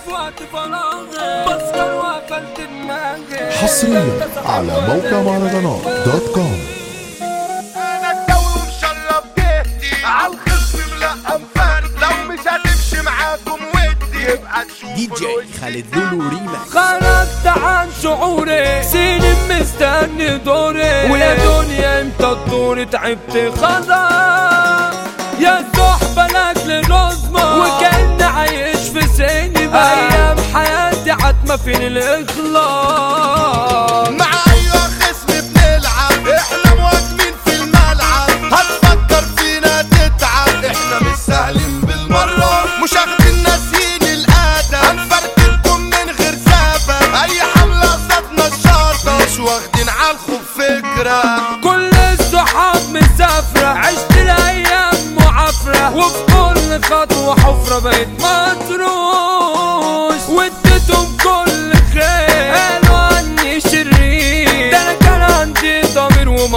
في وقت فراغي بسكر وقفلت دماغي حصريا على موقع مهرجانات دوت كوم انا الدور مشرب جهدي عالخصم ملقم فرد لو مش هتمشي معاكم ودي يبقى تشوفوا دي جي خالد لولو ريماكس خرجت عن شعوري سنين مستني دوري ويا دنيا امتى الدور تعبت خلاص يا صحبة لاجل نظمة وكأن عايش في سينما أيام حياتي عتمة فين الإخلاص مع اي خصم بنلعب احنا مهاجمين في الملعب هتفكر فينا تتعب احنا مش سهلين بالمرة مش واخدين ناسيين الادب هنفرتكم من غير سبب اي حملة قصدنا الشرطة مش واخدين عالخوف فكرة كل الصحاب مسافرة عشت الأيام معافرة وفي كل خطوة حفرة بقيت مطروش واديتهم كل خير قالوا عني شرير ده أنا كان عندي ضمير وما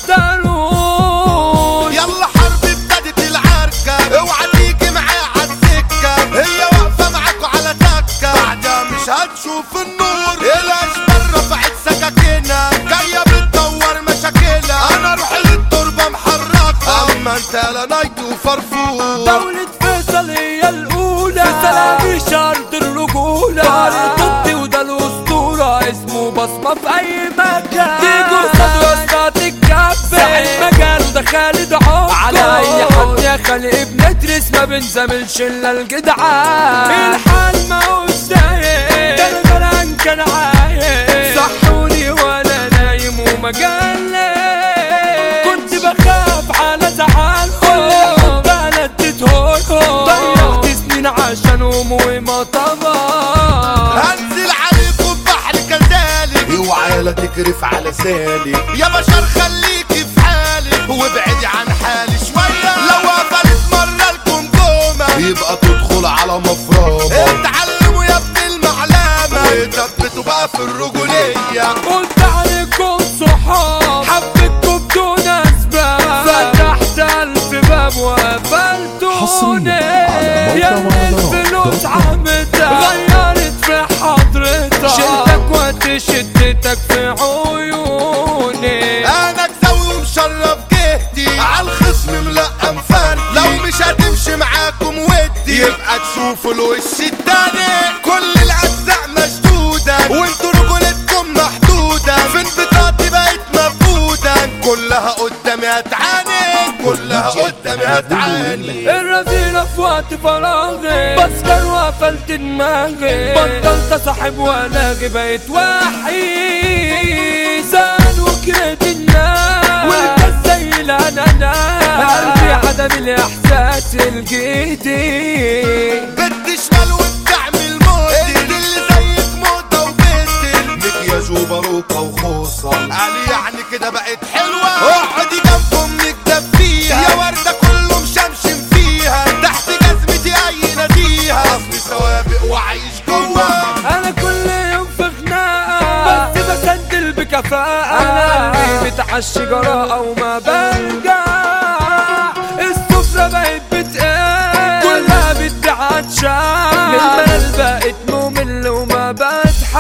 قدروش يلا حرب ابتدت العركة اوعى تيجي معايا عالسكة هي واقفة معاكوا على تكة بعدها مش هتشوف النور الاشبال رفعت سكاكينها جاية بتدور مشاكلها انا روحي للتربة محركة اما انت لا نايت وفرفور دولة فيصل هي الأولى في سلامي شرط الرجولة طارق طبي وده الأسطورة اسمه بصمة في أي مكان تيجوا صد وسط الكفة ساحل مجال وده خالد عمر على أي حد يا خلق بندرس ما بنزاملش إلا الجدعان الحال ما هوش دايق ده الغلان كان عايق صحوني وأنا نايم ومجلي كنت بخاف على زعلهم بلدتهم ضيعت سنين عشانهم وما طبعا هنزل عليكم بحر كذلك اوعى لا تكرف على سالي يا بشر خليكي في حالك وابعدي عن حالي شوية لو قفلت مرة الجمجمة يبقى تدخل على مفرمة اتعلموا يا ابن المعلمة وثبتوا بقى في الرجولية قلت عليكم صحاب حبيتكم بدون اسباب فتحت الف باب وقفلتوني حصرياً على يا موقع ابن مهرجانات الفلوس دوت كوم. عمتك غيرت في حضرتك شلتك وقت شدتك في عيوني انا كزاوي ومشرف جهدي عالخصم ملقم فرد لو مش هتمشي معاكم ودي يبقى تشوفوا الوش التاني كل الاجزاء مشدودة وانتوا رجولتكم محدودة فين بطاقتي بقت مفقودة كلها قدامي هتعاني كلها قدامي هتعاني الرذيلة في وقت فراغي بسكر وقفلت دماغي بطلت صاحب والاغي بقيت وحيد زان وكرهت الناس والكاس زي الاناناس قلبي عدم الاحساس الجديد بنت شمال وبتعمل مودي انت اللي زيك موضة وبنتل مكياج وباروكة وخوصة قال يعني كده بقت حلوة اقعدي جنب امك دفيها يا وردة كله مشمشم فيها تحت جزمتي اي ناديها اصلي سوابق وعايش جوا انا كل يوم في خناقه بس بسندل بكفاءه انا قلبي متعشي جراءه وما برجع السفره بقت بتقل كلها بتدعى تشاع المال بقت ممل وما بضحكش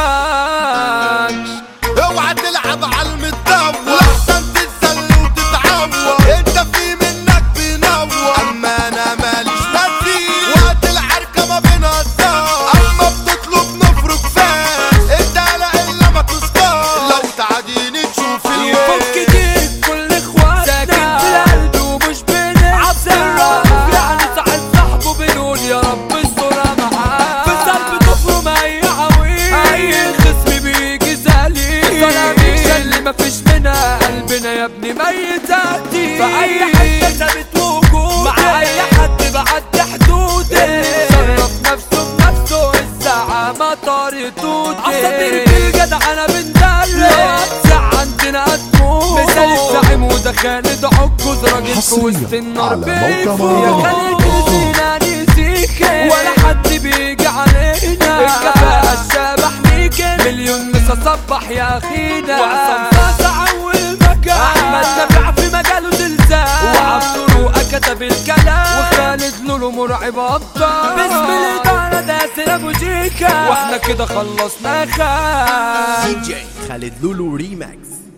اوعى تلعب على المدور احسن تتسل وتتعور انت في منك بينور اما انا ماليش نصيب وقت العركه ما بنهزر اما بتطلب نفرك فاس انت لا الا ما تسكر لو تعاديني تشوف يفك الويل ديك كل اخواتنا ساكن في القلب ومش بننسى الرب يعني ساعد صاحبه بنقول يا رب استرها معاه في القلب تفرم اي عويل اي خصم بيجي سليم سلامي اللي مفيش منها قلبنا يا ابني ميت قديم في اي حته ثابت وجودي مع اي حد بعدي حدودي شرف نفسه بنفسه الساعه ما طارتوتي عصافير في الجدع انا بندلع عندنا هتموت مثال الزعيم وده خالد عجوز راجل في حصرياً وسط النار على موقع بيفوق. يا مهرجانات خالد فينا نسيك ولا حد بيجي علينا الكفاءة الشبح ميكن مليون مسا صبح يا اخينا وعصام فاسع اول مكان احمد نبع في مجاله زلزال وعبد الروقة كتب الكلام وخالد لولو مرعب ابطال باسم الادارة ده ياسر ابو جيجي ميكا واحنا كده خلصنا خان دي جي خالد لولو ريماكس